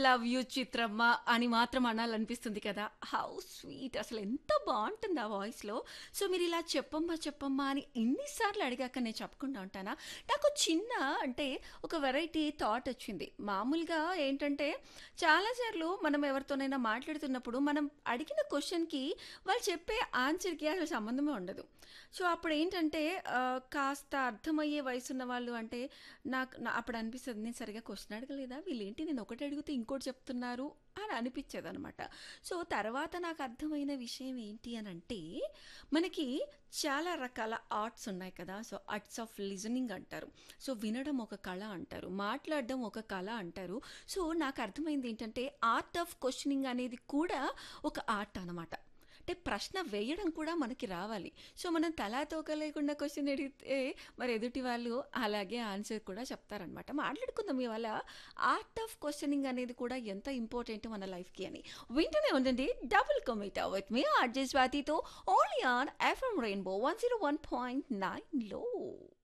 love you చిత్రమ్మ అని మాత్రం అనాలనిపిస్తుంది కదా హౌ స్వీట్ అసలు ఎంత బాగుంటుంది ఆ వాయిస్లో సో మీరు ఇలా చెప్పమ్మా చెప్పమ్మా అని ఎన్నిసార్లు అడిగాక నేను చెప్పకుండా ఉంటానా నాకు చిన్న అంటే ఒక వెరైటీ థాట్ వచ్చింది మామూలుగా ఏంటంటే చాలాసార్లు మనం ఎవరితోనైనా మాట్లాడుతున్నప్పుడు మనం అడిగిన క్వశ్చన్కి వాళ్ళు చెప్పే ఆన్సర్కి అసలు సంబంధమే ఉండదు సో అప్పుడు ఏంటంటే ఆ, కాస్త అర్థమయ్యే వయసు ఉన్న వాళ్ళు అంటే నాకు నా- అప్పుడు అనిపిస్తుంది నేను సరిగా క్వశ్చన్ అడగలేదా వీళ్ళేంటి నేను ఒకటి అడిగితే ఇంకోటి చెప్తున్నారు అని అనిపించేది అనమాట సో తర్వాత నాకు అర్థమైన విషయం ఏంటి అని అంటే మనకి చాలా రకాల ఆర్ట్స్ ఉన్నాయి కదా సో ఆర్ట్స్ ఆఫ్ లిజనింగ్ అంటారు సో వినడం ఒక కళ అంటారు మాట్లాడడం ఒక కళ అంటారు సో నాకు అర్థమైంది ఏంటంటే ఆర్ట్ ఆఫ్ క్వశ్చనింగ్ అనేది కూడా ఒక ఆర్ట్ అనమాట అంటే ప్రశ్న వేయడం కూడా మనకి రావాలి సో మనం తలా తోక లేకుండా క్వశ్చన్ అడిగితే మరి ఎదుటి వాళ్ళు అలాగే ఆన్సర్ కూడా చెప్తారనమాట మాట్లాడుకుందాం ఇవాళ ఆర్ట్ ఆఫ్ క్వశ్చనింగ్ అనేది కూడా ఎంత ఇంపార్టెంట్ మన లైఫ్కి అని వింటూనే ఉండండి డబుల్ కమిటా విత్ మీ ఆర్జే స్వాతితో only on FM Rainbow one zero one point నైన్లో